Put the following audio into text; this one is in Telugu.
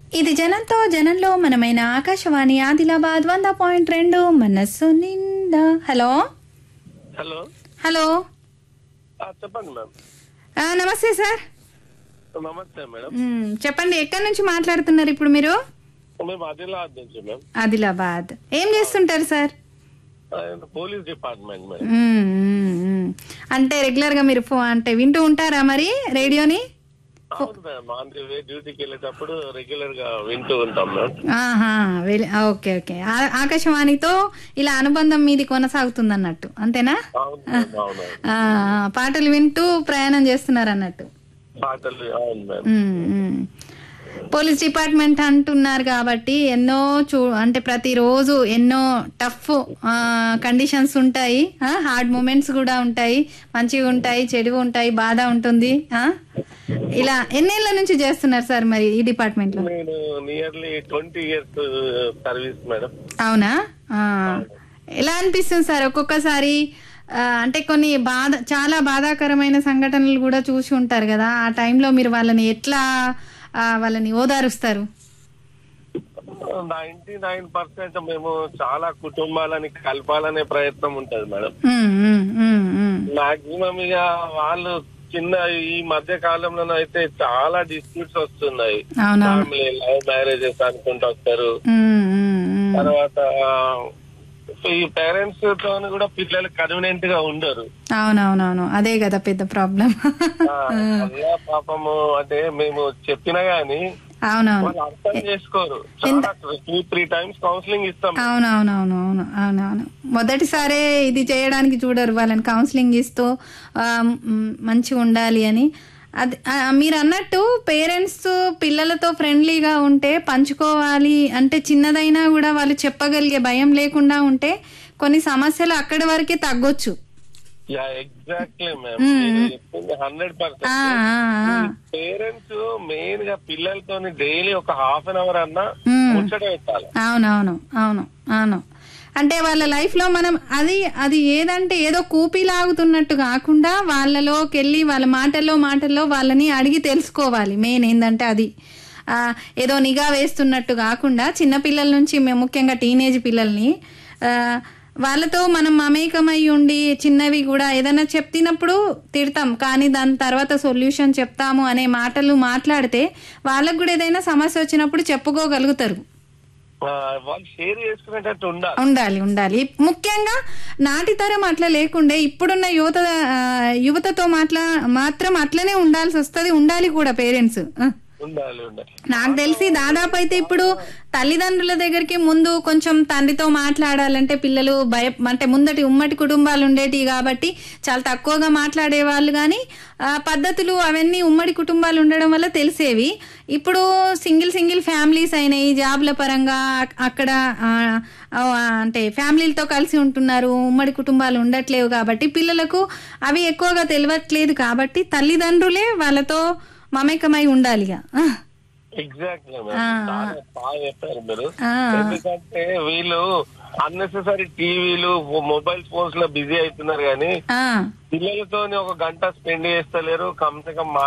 ఇది జనంతో జనంలో మనమైన ఆకాశవాణి ఆదిలాబాద్ వంద పాయింట్ రెండు మనస్సు నిండా హలో హలో హలో ఆ, చెప్పండి మ్యామ్ ఆ, నమస్తే సార్ నమస్తే మేడం మ్, చెప్పండి ఎక్కడి నుంచి మాట్లాడుతున్నారు ఇప్పుడు మీరు మేము ఆదిలాబాద్ నుంచి మ్యామ్ ఆదిలాబాద్ ఏం చేస్తుంటారు సార్ ఆయన పోలీస్ డిపార్ట్మెంట్ మేడం మ్, మ్, మ్. అంటే రెగ్యులర్గా మీరు ఫో అంటే వింటూ ఉంటారా మరి రేడియోని అవును మ్యామ్ ఆన్ ది వే డ్యూటీకి వెళ్ళేటప్పుడు రెగ్యులర్ గా వింటూ ఉంటాం మ్యామ్ ఆహా వెల్- ఓకే ఓకే ఆ- ఆకాశవాణితో ఇలా అనుబంధం మీది కొనసాగుతుంది అన్నట్టు అంతేనా అవును మ్యామ్ అవును ఆ, పాటలు వింటూ ప్రయాణం చేస్తున్నారు అన్నట్టు పాటలు అవును మ్యామ్ ఉమ్, ఉమ్. పోలీస్ డిపార్ట్మెంట్ అంటున్నారు కాబట్టి ఎన్నో చూ అంటే ప్రతిరోజు ఎన్నో టఫ్ కండిషన్స్ ఉంటాయి హార్డ్ మూమెంట్స్ కూడా ఉంటాయి మంచిగా ఉంటాయి చెడు ఉంటాయి బాధ ఉంటుంది ఆ? ఇలా ఎన్నేళ్ల నుంచి చేస్తున్నారు సార్ మరి ఈ డిపార్ట్మెంట్ లో నేను nearly twenty years service madam అవునా ఆ. ఎలా అనిపిస్తుంది సార్ ఒక్కొక్కసారి ఆ, అంటే కొన్ని బాధ చాలా బాధాకరమైన సంఘటనలు కూడా చూసి ఉంటారు కదా ఆ టైంలో మీరు వాళ్ళని ఎట్లా ఆ, వాళ్ళని ఓదారుస్తారు నైన్టీ నైన్ పర్సెంట్ మేము చాలా కుటుంబాలని కలపాలనే ప్రయత్నం ఉంటది మేడం ఉమ్, ఉమ్, ఉమ్, ఉమ్. మాక్సిమం ఇక వాళ్ళు చిన్న ఈ మధ్య కాలంలో అయితే చాలా డిస్ప్యూట్స్ వస్తున్నాయి అవునవును ఫ్యామిలీ లవ్ మ్యారేజెస్ అనుకుంటూ వస్తారు ఉమ్, ఉమ్, ఉమ్. తర్వాత ఈ పేరెంట్స్ తో కూడా పిల్లలు కన్వీనియంట్ గా ఉండరు అవునవునవును అదే కదా పెద్ద ప్రాబ్లం ఆ, అలా పాపము అంటే మేము చెప్పినా గానీ అవునవును వాళ్ళు అర్థం చేసుకోరు చాలా టూ త్రీ టైమ్స్ కౌన్సిలింగ్ ఇస్తాం అవునవునవును అవును అవునవును మొదటిసారే ఇది చేయడానికి చూడరు వాళ్ళని కౌన్సిలింగ్ ఇస్తూ ఆ, మ్, మంచిగా ఉండాలి అని అది ఆ, మీరు అన్నట్టు పేరెంట్స్ పిల్లలతో ఫ్రెండ్లీగా ఉంటే పంచుకోవాలి అంటే చిన్నదైనా కూడా వాళ్ళు చెప్పగలిగే భయం లేకుండా ఉంటే కొన్ని సమస్యలు అక్కడి వరకే తగ్గొచ్చు యా ఎగ్జాక్ట్లీ మ్యామ్ చెప్పింది హండ్రెడ్ ఆ, పర్సెంట్ ఆ, ఆ. పేరెంట్స్ మెయిన్ గా పిల్లలతో డైలీ ఒక హాఫ్ అన్ అవర్ అన్నా మ్మ్. ముచ్చట పెట్టాలి అవునవును అవును అవును అంటే వాళ్ళ లైఫ్ లో మనం అది అది ఏదంటే ఏదో కూపి లాగుతున్నట్టు కాకుండా వాళ్ళలోకి వెళ్ళి వాళ్ళ మాటల్లో మాటల్లో వాళ్ళని అడిగి తెలుసుకోవాలి మెయిన్ ఏంటంటే అది ఆ, ఏదో నిఘా వేస్తున్నట్టు కాకుండా చిన్న పిల్లల నుంచి మేము ముఖ్యంగా టీనేజ్ పిల్లల్ని ఆ, వాళ్ళతో మనం మమేకమై ఉండి చిన్నవి కూడా ఏదైనా చెప్తినప్పుడు తిడతాం కానీ దాని తర్వాత సొల్యూషన్ చెప్తాము అనే మాటలు మాట్లాడితే వాళ్ళకు కూడా ఏదైనా సమస్య వచ్చినప్పుడు చెప్పుకోగలుగుతారు ఆ, వాళ్ళు షేర్ చేసుకునేటట్టు ఉండాలి ఉండాలి ఉండాలి ముఖ్యంగా నాటి తరం అట్లా లేకుండే ఇప్పుడున్న యువత ఆ, యువతతో మాట్లా మాత్రం అట్లనే ఉండాల్సి వస్తుంది ఉండాలి కూడా పేరెంట్స్ ఉండాలి ఉండాలి నాకు తెలిసి దాదాపు అయితే ఇప్పుడు తల్లిదండ్రుల దగ్గరికి ముందు కొంచెం తండ్రితో మాట్లాడాలంటే పిల్లలు భయ అంటే ముందటి ఉమ్మడి కుటుంబాలు ఉండేటివి కాబట్టి చాలా తక్కువగా మాట్లాడే వాళ్ళు కానీ ఆ, పద్ధతులు అవన్నీ ఉమ్మడి కుటుంబాలు ఉండడం వల్ల తెలిసేవి ఇప్పుడు సింగిల్ సింగిల్ ఫ్యామిలీస్ అయినాయి జాబ్ల పరంగా అక్- అక్కడ ఆ, ఆ, అంటే ఫ్యామిలీలతో కలిసి ఉంటున్నారు ఉమ్మడి కుటుంబాలు ఉండట్లేవు కాబట్టి పిల్లలకు అవి ఎక్కువగా తెలియట్లేదు కాబట్టి తల్లిదండ్రులే వాళ్ళతో మమేకమై ఉండాలిగా ఆ, ఎగ్జాక్ట్లీ ఆ. చాలా బాగా చెప్పారు మీరు ఆ. ఎందుకంటే వీళ్ళు అన్నెసెసరీ టీవీలు మొబైల్ ఫోన్స్ లో బిజీ అవుతున్నారు కానీ ఆ. పిల్లలతో ఒక గంట స్పెండ్ చేస్తలేరు కమ్ సే కమ్